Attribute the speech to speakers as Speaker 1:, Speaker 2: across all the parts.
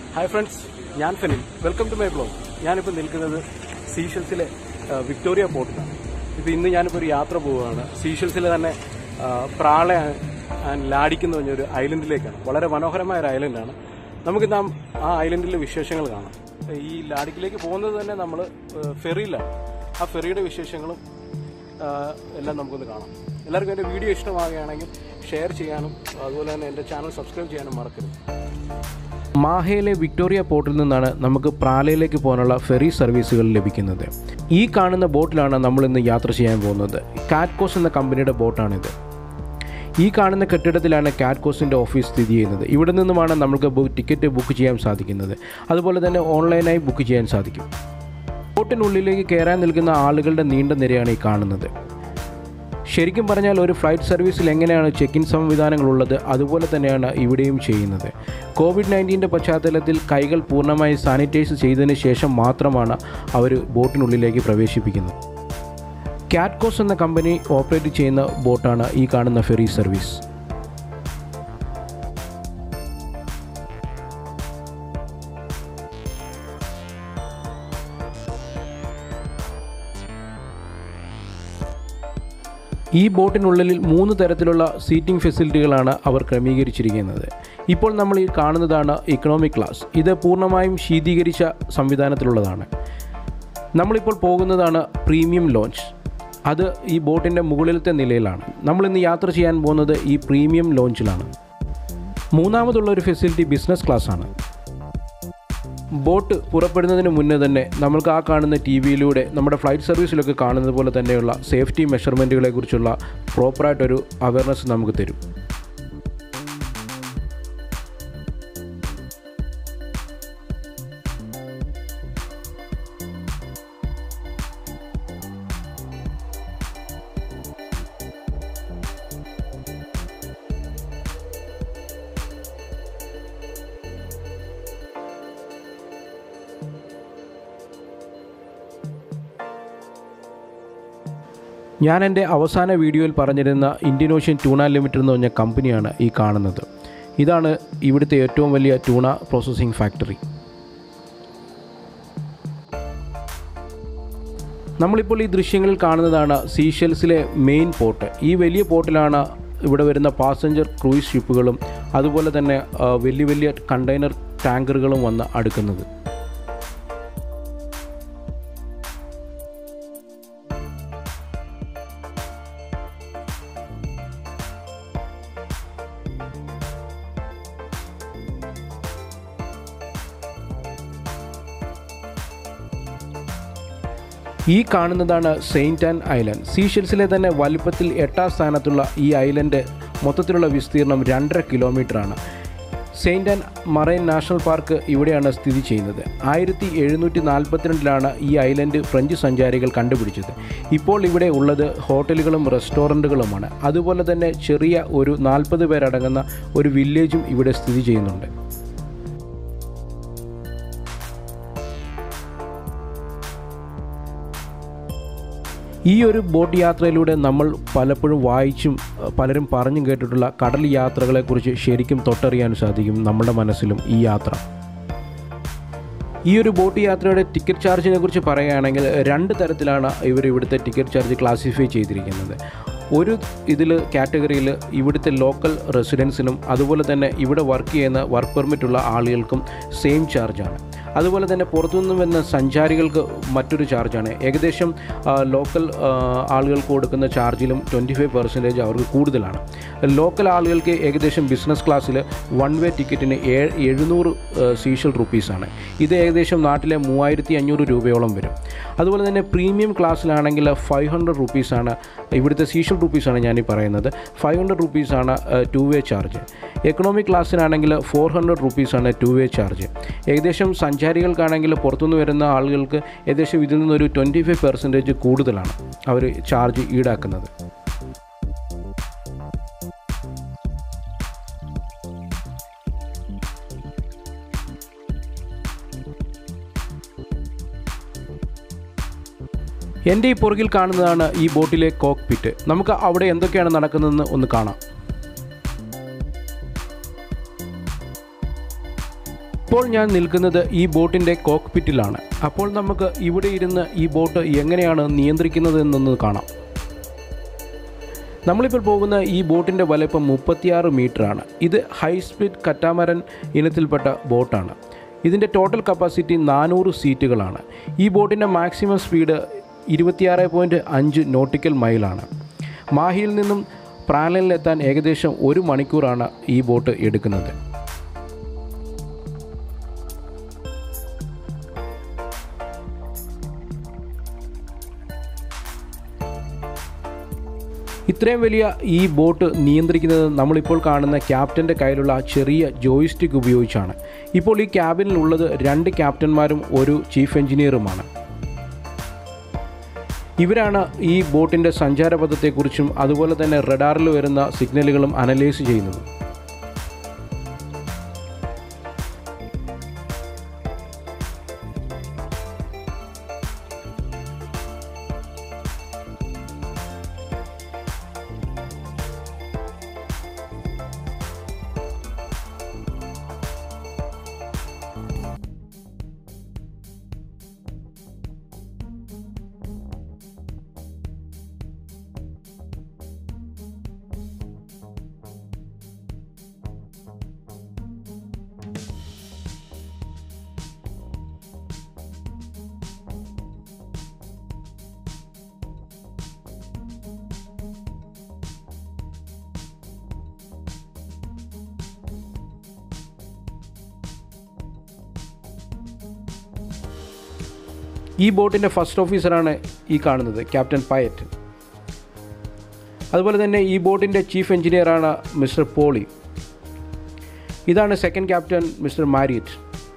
Speaker 1: hi friends ഞാൻ Fenil welcome to my blog ഞാനിപ്പോൾ നിൽക്കുന്നത് സീഷൽസിലെ ആ, വിക്ടോറിയ പോർട്ടിലാണ് ഇപ്പോൾ ഇന്ന് ഞാനിപ്പോൾ ഒരു യാത്ര പോവുകയാണ് സീഷൽസിലെ തന്നെ ആ, പ്രാള ആൻഡ് ലാഡിക്ക് എന്ന് പറഞ്ഞൊരു ഐലൻഡിലേക്കാണ് വളരെ മനോഹരമായ ഒരു ഐലൻഡാണ് നമുക്ക് നാം ആ ഐലൻഡിലെ വിശേഷങ്ങൾ കാണാം ഈ ലാഡിക്കിലേക്ക് പോകുന്നത് തന്നെ നമ്മൾ ഫെറിയിലാണ് ആ ഫെറിയുടെ വിശേഷങ്ങളും ആ, എല്ലാം നമുക്കൊന്ന് കാണാം എല്ലാവർക്കും എൻ്റെ വീഡിയോ ഇഷ്ടമാവുകയാണെങ്കിൽ ഷെയർ ചെയ്യാനും അതുപോലെ തന്നെ എൻ്റെ ചാനൽ സബ്സ്ക്രൈബ് ചെയ്യാനും മറക്കരുത്
Speaker 2: മാഹയിലെ വിക്ടോറിയ പോർട്ടിൽ നിന്നാണ് നമുക്ക് പ്രാലയിലേക്ക് പോകാനുള്ള ഫെറി സർവീസുകൾ ലഭിക്കുന്നത് ഈ കാണുന്ന ബോട്ടിലാണ് നമ്മൾ ഇന്ന് യാത്ര ചെയ്യാൻ പോകുന്നത് കാറ്റ്കോസ് എന്ന കമ്പനിയുടെ ബോട്ടാണിത് ഈ കാണുന്ന കെട്ടിടത്തിലാണ് കാറ്റ്കോസിൻ്റെ ഓഫീസ് സ്ഥിതി ചെയ്യുന്നത് ഇവിടെ നിന്നുമാണ് നമുക്ക് ബു- ടിക്കറ്റ് ബുക്ക് ചെയ്യാൻ സാധിക്കുന്നത് അതുപോലെ തന്നെ ഓൺലൈനായി ബുക്ക് ചെയ്യാൻ സാധിക്കും ബോട്ടിനുള്ളിലേക്ക് കയറാൻ നിൽക്കുന്ന ആളുകളുടെ നീണ്ട നിരയാണ് ഈ കാണുന്നത് ശരിക്കും പറഞ്ഞാൽ ഒരു ഫ്ലൈറ്റ് സർവീസിൽ എങ്ങനെയാണ് ചെക്ക് ഇൻ സംവിധാനങ്ങളുള്ളത് അതുപോലെ തന്നെയാണ് ഇവിടെയും ചെയ്യുന്നത് കോവിഡ് നയൻറ്റീൻ്റെ പശ്ചാത്തലത്തിൽ കൈകൾ പൂർണ്ണമായി സാനിറ്റൈസ് ചെയ്തതിന് ശേഷം മാത്രമാണ് അവർ ബോട്ടിനുള്ളിലേക്ക് പ്രവേശിപ്പിക്കുന്നത് കാറ്റ്കോസ് എന്ന കമ്പനി ഓപ്പറേറ്റ് ചെയ്യുന്ന ബോട്ടാണ് ഈ കാണുന്ന ഫെറി സർവീസ് ഈ ബോട്ടിനുള്ളിൽ മൂന്ന് തരത്തിലുള്ള സീറ്റിംഗ് ഫെസിലിറ്റികളാണ് അവർ ക്രമീകരിച്ചിരിക്കുന്നത് ഇപ്പോൾ നമ്മൾ ഈ കാണുന്നതാണ് ഇക്കണോമിക് ക്ലാസ് ഇത് പൂർണ്ണമായും ശീതീകരിച്ച സംവിധാനത്തിലുള്ളതാണ് നമ്മളിപ്പോൾ പോകുന്നതാണ് പ്രീമിയം ലോഞ്ച് അത് ഈ ബോട്ടിൻ്റെ മുകളിലത്തെ നിലയിലാണ് നമ്മൾ ഇന്ന് യാത്ര ചെയ്യാൻ പോകുന്നത് ഈ പ്രീമിയം ലോഞ്ചിലാണ് മൂന്നാമതുള്ള ഒരു ഫെസിലിറ്റി ബിസിനസ് ക്ലാസ് ആണ് ബോട്ട് പുറപ്പെടുന്നതിന് മുന്നേ തന്നെ നമ്മൾക്ക് ആ കാണുന്ന ടി വിയിലൂടെ നമ്മുടെ ഫ്ലൈറ്റ് സർവീസിലൊക്കെ കാണുന്നത് പോലെ തന്നെയുള്ള സേഫ്റ്റി മെഷർമെൻറ്റുകളെ കുറിച്ചുള്ള പ്രോപ്പറായിട്ടൊരു അവയർനെസ് നമുക്ക് തരും ഞാൻ എൻ്റെ അവസാന വീഡിയോയിൽ പറഞ്ഞിരുന്ന ഇന്ത്യൻ ഓഷ്യൻ ട്യൂണ ലിമിറ്റഡ് എന്ന് പറഞ്ഞ കമ്പനിയാണ് ഈ കാണുന്നത് ഇതാണ് ഇവിടുത്തെ ഏറ്റവും വലിയ ട്യൂണ പ്രോസസ്സിംഗ് ഫാക്ടറി നമ്മളിപ്പോൾ ഈ ദൃശ്യങ്ങളിൽ കാണുന്നതാണ് സീഷെൽസിലെ മെയിൻ പോർട്ട് ഈ വലിയ പോർട്ടിലാണ് ഇവിടെ വരുന്ന പാസഞ്ചർ ക്രൂയിസ് ഷിപ്പുകളും അതുപോലെ തന്നെ ആ, വലിയ വലിയ കണ്ടെയ്നർ ടാങ്കറുകളും വന്ന് അടുക്കുന്നത് ഈ കാണുന്നതാണ് സെയിൻറ്റ് ആൻഡ് ഐലൻഡ് സീഷെൽസിലെ തന്നെ വലിപ്പത്തിൽ എട്ടാം സ്ഥാനത്തുള്ള ഈ ഐലൻഡ് മൊത്തത്തിലുള്ള വിസ്തീർണം രണ്ടര കിലോമീറ്ററാണ് Saint Anne Marine National Park ഇവിടെയാണ് സ്ഥിതി ചെയ്യുന്നത് ആയിരത്തി എഴുന്നൂറ്റി നാൽപ്പത്തിരണ്ടിലാണ് ഈ ഐലൻഡ് ഫ്രഞ്ച് സഞ്ചാരികൾ കണ്ടുപിടിച്ചത് ഇപ്പോൾ ഇവിടെ ഉള്ളത് ഹോട്ടലുകളും റെസ്റ്റോറൻറ്റുകളുമാണ് അതുപോലെ തന്നെ ചെറിയ ഒരു നാൽപ്പത് പേരടങ്ങുന്ന ഒരു വില്ലേജും ഇവിടെ സ്ഥിതി ചെയ്യുന്നുണ്ട് ഈ ഒരു ബോട്ട് യാത്രയിലൂടെ നമ്മൾ പലപ്പോഴും വായിച്ചും അഹ് പലരും പറഞ്ഞും കേട്ടിട്ടുള്ള കടൽ യാത്രകളെക്കുറിച്ച് ശരിക്കും തൊട്ടറിയാൻ സാധിക്കും നമ്മുടെ മനസ്സിലും ഈ യാത്ര ഈ ഒരു ബോട്ട് യാത്രയുടെ ടിക്കറ്റ് ചാർജിനെ കുറിച്ച് പറയുകയാണെങ്കിൽ രണ്ട് തരത്തിലാണ് ഇവർ ഇവിടുത്തെ ടിക്കറ്റ് ചാർജ് ക്ലാസിഫൈ ചെയ്തിരിക്കുന്നത് ഒരു ഇതിൽ കാറ്റഗറിയിൽ ഇവിടുത്തെ ലോക്കൽ റെസിഡൻസിനും അതുപോലെ തന്നെ ഇവിടെ വർക്ക് ചെയ്യുന്ന വർക്ക് പെർമിറ്റ് ഉള്ള ആളുകൾക്കും സെയിം ചാർജാണ് അതുപോലെ തന്നെ പുറത്തുനിന്ന് വരുന്ന സഞ്ചാരികൾക്ക് മറ്റൊരു ചാർജാണ് ഏകദേശം ആ, ലോക്കൽ ആ, ആളുകൾക്ക് കൊടുക്കുന്ന ചാർജിലും ട്വൻറ്റി ഫൈവ് പെർസെൻറ്റേജ് അവർക്ക് കൂടുതലാണ് ലോക്കൽ ആളുകൾക്ക് ഏകദേശം ബിസിനസ് ക്ലാസ്സിൽ വൺ വേ ടിക്കറ്റിന് ഏ എഴുന്നൂറ് സീഷൽ റുപ്പീസാണ് ഇത് ഏകദേശം നാട്ടിലെ മൂവായിരത്തി അഞ്ഞൂറ് രൂപയോളം വരും അതുപോലെ തന്നെ പ്രീമിയം ക്ലാസ്സിലാണെങ്കിൽ ഫൈവ് ഹൺഡ്രഡ് റുപ്പീസാണ് ഇവിടുത്തെ സീഷൽ റുപ്പീസാണ് ഞാൻ ഈ പറയുന്നത് ഫൈവ് ഹൺഡ്രഡ് റുപ്പീസാണ് ടു വേ ചാർജ് എക്കണോമിക് ക്ലാസ്സിനാണെങ്കിൽ ഫോർ ഹൺഡ്രഡ് റുപ്പീസാണ് ടു വേ ചാർജ് ഏകദേശം സഞ്ചാരികൾക്കാണെങ്കിൽ പുറത്തുനിന്ന് വരുന്ന ആളുകൾക്ക് ഏകദേശം ഇതിൽ നിന്നൊരു ട്വൻറ്റി ഫൈവ് പെർസെൻറ്റേജ് കൂടുതലാണ് അവർ ചാർജ് ഈടാക്കുന്നത് എൻ്റെ ഈ പുറകിൽ കാണുന്നതാണ് ഈ ബോട്ടിലെ കോക്ക് പിറ്റ് നമുക്ക് അവിടെ എന്തൊക്കെയാണ് നടക്കുന്നതെന്ന് ഒന്ന് കാണാം ഇപ്പോൾ ഞാൻ നിൽക്കുന്നത് ഈ ബോട്ടിൻ്റെ കോക്പിറ്റിലാണ് അപ്പോൾ നമുക്ക് ഇവിടെ ഇരുന്ന് ഈ ബോട്ട് എങ്ങനെയാണ് നിയന്ത്രിക്കുന്നതെന്നൊന്ന് കാണാം നമ്മളിപ്പോൾ പോകുന്ന ഈ ബോട്ടിൻ്റെ വലുപ്പം മുപ്പത്തിയാറ് മീറ്ററാണ് ഇത് ഹൈ സ്പീഡ് കറ്റാമരൻ ഇനത്തിൽപ്പെട്ട ബോട്ടാണ് ഇതിൻ്റെ ടോട്ടൽ കപ്പാസിറ്റി നാനൂറ് സീറ്റുകളാണ് ഈ ബോട്ടിൻ്റെ മാക്സിമം സ്പീഡ് ഇരുപത്തിയാറ് പോയിൻറ്റ് അഞ്ച് നോട്ടിക്കൽ മൈലാണ് മാഹിയിൽ നിന്നും പ്രാലനിലെത്താൻ ഏകദേശം ഒരു മണിക്കൂറാണ് ഈ ബോട്ട് എടുക്കുന്നത് ഇത്രയും വലിയ ഈ ബോട്ട് നിയന്ത്രിക്കുന്നത് നമ്മളിപ്പോൾ കാണുന്ന ക്യാപ്റ്റൻ്റെ കയ്യിലുള്ള ചെറിയ ജോയിസ്റ്റിക് ഉപയോഗിച്ചാണ് ഇപ്പോൾ ഈ ക്യാബിനിലുള്ളത് രണ്ട് ക്യാപ്റ്റന്മാരും ഒരു ചീഫ് എഞ്ചിനീയറുമാണ് ഇവരാണ് ഈ ബോട്ടിൻ്റെ സഞ്ചാരപഥത്തെക്കുറിച്ചും അതുപോലെ തന്നെ റഡാറിൽ വരുന്ന സിഗ്നലുകളും അനലൈസ് ചെയ്യുന്നത് ഈ ബോട്ടിൻ്റെ ഫസ്റ്റ് ഓഫീസറാണ് ഈ കാണുന്നത് ക്യാപ്റ്റൻ പയറ്റ് അതുപോലെ തന്നെ ഈ ബോട്ടിൻ്റെ ചീഫ് എഞ്ചിനീയറാണ് മിസ്റ്റർ പോളി ഇതാണ് സെക്കൻഡ് ക്യാപ്റ്റൻ മിസ്റ്റർ മാരിയറ്റ്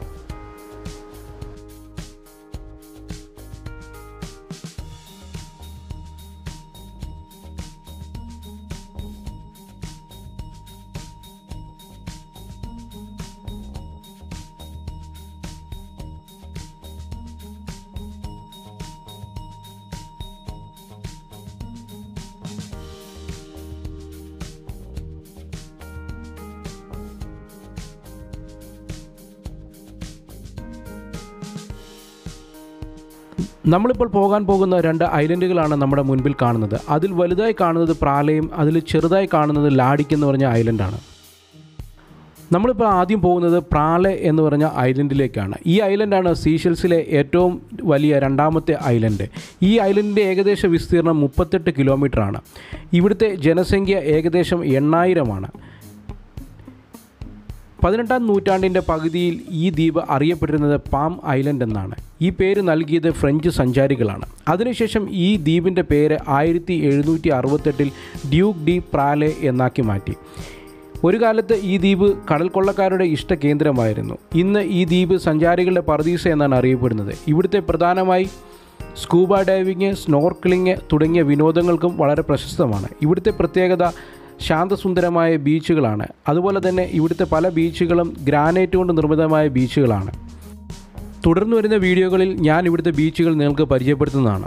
Speaker 2: നമ്മളിപ്പോൾ പോകാൻ പോകുന്ന രണ്ട് ഐലൻഡുകളാണ് നമ്മുടെ മുൻപിൽ കാണുന്നത് അതിൽ വലുതായി കാണുന്നത് പ്രാലയും അതിൽ ചെറുതായി കാണുന്നത് ലാഡിക്ക് എന്ന് പറഞ്ഞ ഐലൻഡാണ് നമ്മളിപ്പോൾ ആദ്യം പോകുന്നത് പ്രാലെ എന്ന് പറഞ്ഞ ഐലൻഡിലേക്കാണ് ഈ ഐലൻഡാണ് സീഷൽസിലെ ഏറ്റവും വലിയ രണ്ടാമത്തെ ഐലൻഡ് ഈ ഐലൻഡിൻ്റെ ഏകദേശ വിസ്തീർണം മുപ്പത്തെട്ട് കിലോമീറ്ററാണ് ഇവിടുത്തെ ജനസംഖ്യ ഏകദേശം എണ്ണായിരമാണ് പതിനെട്ടാം നൂറ്റാണ്ടിൻ്റെ പകുതിയിൽ ഈ ദ്വീപ് അറിയപ്പെട്ടിരുന്നത് പാം ഐലൻഡ് എന്നാണ് ഈ പേര് നൽകിയത് ഫ്രഞ്ച് സഞ്ചാരികളാണ് അതിനുശേഷം ഈ ദ്വീപിൻ്റെ പേര് ആയിരത്തി എഴുന്നൂറ്റി അറുപത്തെട്ടിൽ ഡ്യൂക്ക് ഡി പ്രാലെ എന്നാക്കി മാറ്റി ഒരു കാലത്ത് ഈ ദ്വീപ് കടൽ കൊള്ളക്കാരുടെ ഇഷ്ട കേന്ദ്രമായിരുന്നു ഇന്ന് ഈ ദ്വീപ് സഞ്ചാരികളുടെ പർദീസ എന്നാണ് അറിയപ്പെടുന്നത് ഇവിടുത്തെ പ്രധാനമായി സ്കൂബ ഡൈവിങ് സ്നോർക്കിളിങ് തുടങ്ങിയ വിനോദങ്ങൾക്കും വളരെ പ്രശസ്തമാണ് ഇവിടുത്തെ പ്രത്യേകത ശാന്തസുന്ദരമായ ബീച്ചുകളാണ് അതുപോലെ തന്നെ ഇവിടുത്തെ പല ബീച്ചുകളും ഗ്രാനൈറ്റ് കൊണ്ട് നിർമ്മിതമായ ബീച്ചുകളാണ് തുടർന്ന് വരുന്ന വീഡിയോകളിൽ ഞാൻ ഇവിടുത്തെ ബീച്ചുകൾ നിങ്ങൾക്ക് പരിചയപ്പെടുത്തുന്നതാണ്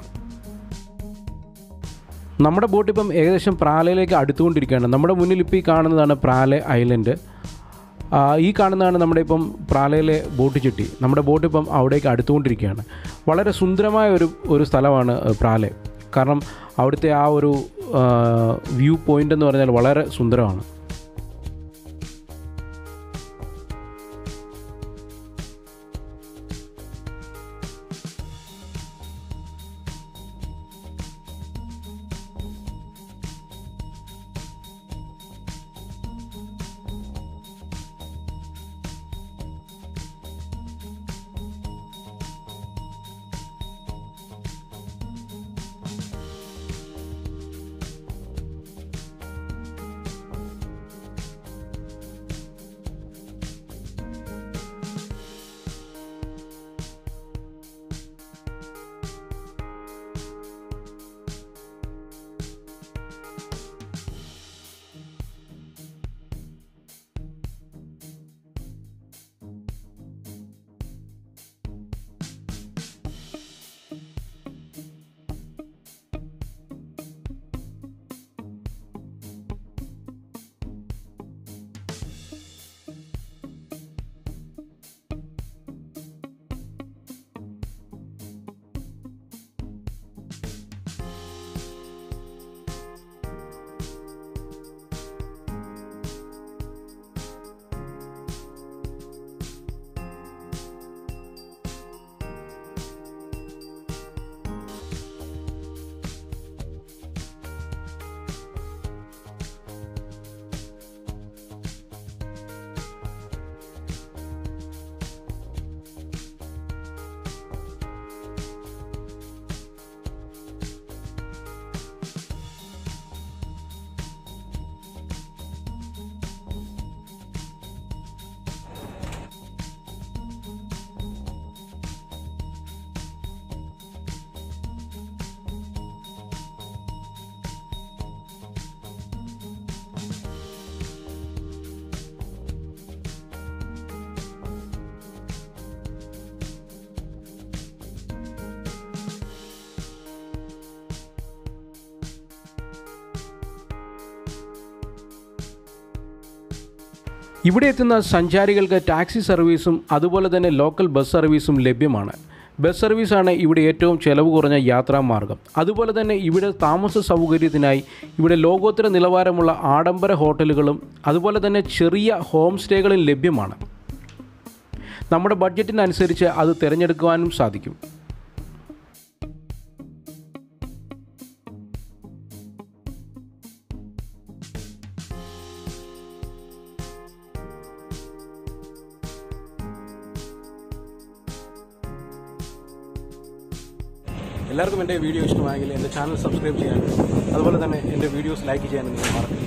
Speaker 2: നമ്മുടെ ബോട്ട് ഇപ്പം ഏകദേശം പ്രാലയിലേക്ക് അടുത്തുകൊണ്ടിരിക്കുകയാണ് നമ്മുടെ മുന്നിൽ ഇപ്പോൾ ഈ കാണുന്നതാണ് പ്രാലെ ഐലൻഡ് ആ, ഈ കാണുന്നതാണ് നമ്മുടെ ഇപ്പം പ്രാലയിലെ ബോട്ട് ചുറ്റി നമ്മുടെ ബോട്ട് ഇപ്പം അവിടേക്ക് അടുത്തുകൊണ്ടിരിക്കുകയാണ് വളരെ സുന്ദരമായ ഒരു ഒരു സ്ഥലമാണ് ഏഹ്, പ്രാലെ കാരണം അവിടുത്തെ ആ ഒരു വ്യൂ പോയിൻ്റ് എന്ന് പറഞ്ഞാൽ വളരെ സുന്ദരമാണ് ഇവിടെ എത്തുന്ന സഞ്ചാരികൾക്ക് ടാക്സി സർവീസും അതുപോലെ തന്നെ ലോക്കൽ ബസ് സർവീസും ലഭ്യമാണ് ബസ് സർവീസാണ് ഇവിടെ ഏറ്റവും ചെലവ് കുറഞ്ഞ യാത്രാമാർഗം അതുപോലെ തന്നെ ഇവിടെ താമസ സൗകര്യത്തിനായി ഇവിടെ ലോകോത്തര നിലവാരമുള്ള ആഡംബര ഹോട്ടലുകളും അതുപോലെ തന്നെ ചെറിയ ഹോം സ്റ്റേകളും ലഭ്യമാണ് നമ്മുടെ ബഡ്ജറ്റിനനുസരിച്ച് അത് തിരഞ്ഞെടുക്കുവാനും സാധിക്കും
Speaker 1: എല്ലാവർക്കും എൻ്റെ വീഡിയോ ഇഷ്ടമായെങ്കിൽ എൻ്റെ ചാനൽ സബ്സ്ക്രൈബ് ചെയ്യാനും അതുപോലെ തന്നെ എൻ്റെ വീഡിയോസ് ലൈക്ക് ചെയ്യാനും നിങ്ങൾ മറക്കില്ല